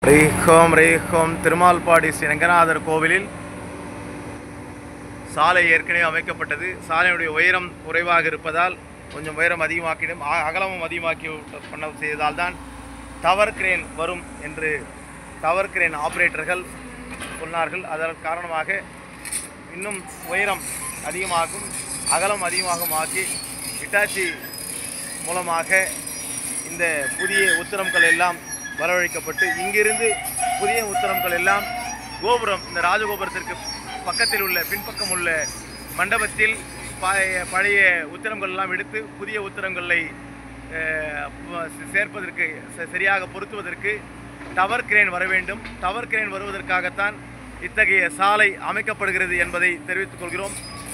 ரீஹோம் ரீஹோம் திருமால்பாடி ஸ்ரீ ரங்கநாதர் கோவிலில் சாலை ஏற்கனவே அமைக்கப்பட்டது சாலையுடைய உயரம் குறைவாக இருப்பதால் கொஞ்சம் உயரம் அதிகமாக்கிடும் அ- அகலமும் அதிகமாக்கி விட்ட- பண்ண செய்ததால் தான் டவர் கிரேன் வரும் என்று டவர் கிரேன் ஆபரேட்டர்கள் சொன்னார்கள் அதன் காரணமாக இன்னும் உயரம் அதிகமாகும் அகலம் அதிகமாகும் ஆக்கி இட்டாச்சி மூலமாக இந்த புதிய உத்தரம்கள் எல்லாம் வரவழைக்கப்பட்டு இங்கிருந்து புதிய உத்தரம்கள் எல்லாம் கோபுரம் இந்த ராஜகோபுரத்திற்கு பக்கத்தில் உள்ள பின்பக்கம் உள்ள மண்டபத்தில் பழைய பழைய உத்தரங்கள் எல்லாம் எடுத்து புதிய உத்தரங்களை அஹ், ப- சேர்ப்பதற்கு ச- சரியாக பொருத்துவதற்கு டவர் கிரேன் வர வேண்டும் டவர் கிரேன் வருவதற்காகத்தான் இத்தகைய சாலை அமைக்கப்படுகிறது என்பதை தெரிவித்துக் கொள்கிறோம்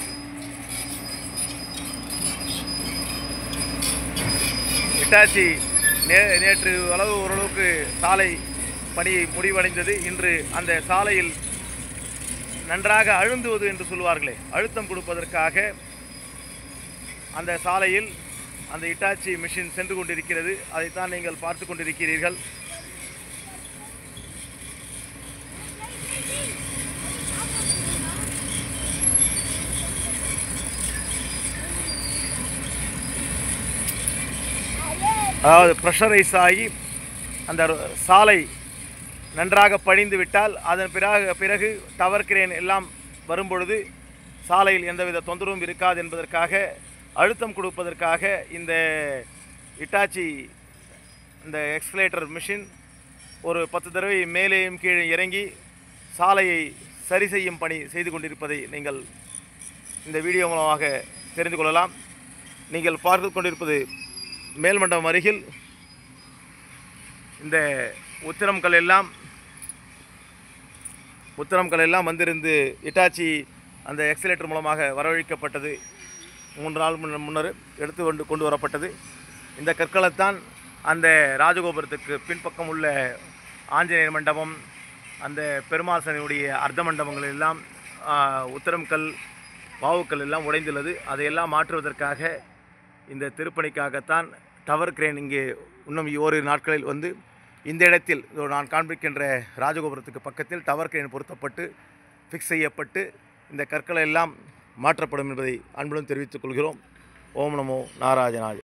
இட்டாச்சி நே நேற்று அளவு ஓரளவுக்கு சாலை பணி முடிவடைந்தது இன்று அந்த சாலையில் நன்றாக அழுந்துவது என்று சொல்வார்களே அழுத்தம் கொடுப்பதற்காக அந்த சாலையில் அந்த இட்டாச்சி மிஷின் சென்று கொண்டிருக்கிறது அதைத்தான் நீங்கள் பார்த்து கொண்டிருக்கிறீர்கள் அதாவது ப்ரெஷரைஸ் ஆகி அந்த ர- சாலை நன்றாக பணிந்து விட்டால் அதன் பிறகு பிறகு டவர் கிரேன் எல்லாம் வரும்பொழுது சாலையில் எந்தவித தொந்தரவும் இருக்காது என்பதற்காக அழுத்தம் கொடுப்பதற்காக இந்த இட்டாச்சி இந்த எக்ஸ்கலேட்டர் மிஷின் ஒரு பத்து தடவை மேலேயும் கீழே இறங்கி சாலையை சரி செய்யும் பணி செய்து கொண்டிருப்பதை நீங்கள் இந்த வீடியோ மூலமாக தெரிந்து கொள்ளலாம் நீங்கள் பார்த்து கொண்டிருப்பது மேல்மண்டபம் அருகில் இந்த உத்திரம்கள் எல்லாம் உத்திரம்கள் எல்லாம் வந்திருந்து இட்டாச்சி அந்த எக்ஸலேட்டர் மூலமாக வரவழைக்கப்பட்டது மூன்று நாள் முன்ன முன்னர் எடுத்து கொண்டு கொண்டு வரப்பட்டது இந்த கற்களைத்தான் அந்த ராஜகோபுரத்துக்கு பின்பக்கம் உள்ள ஆஞ்சநேயர் மண்டபம் அந்த பெருமாசனுடைய அர்த்த மண்டபங்கள் எல்லாம் ஆ, உத்திரம்கல் வாவுக்கள் எல்லாம் உடைந்துள்ளது அதையெல்லாம் மாற்றுவதற்காக இந்த திருப்பணிக்காகத்தான் டவர் கிரேன் இங்கே இன்னும் ஓரிரு நாட்களில் வந்து இந்த இடத்தில் இதோ நான் காண்பிக்கின்ற ராஜகோபுரத்துக்கு பக்கத்தில் டவர் கிரேன் பொருத்தப்பட்டு ஃபிக்ஸ் செய்யப்பட்டு இந்த கற்களை எல்லாம் மாற்றப்படும் என்பதை அன்புடன் தெரிவித்துக் கொள்கிறோம் ஓம் நமோ நாராஜனாஜ்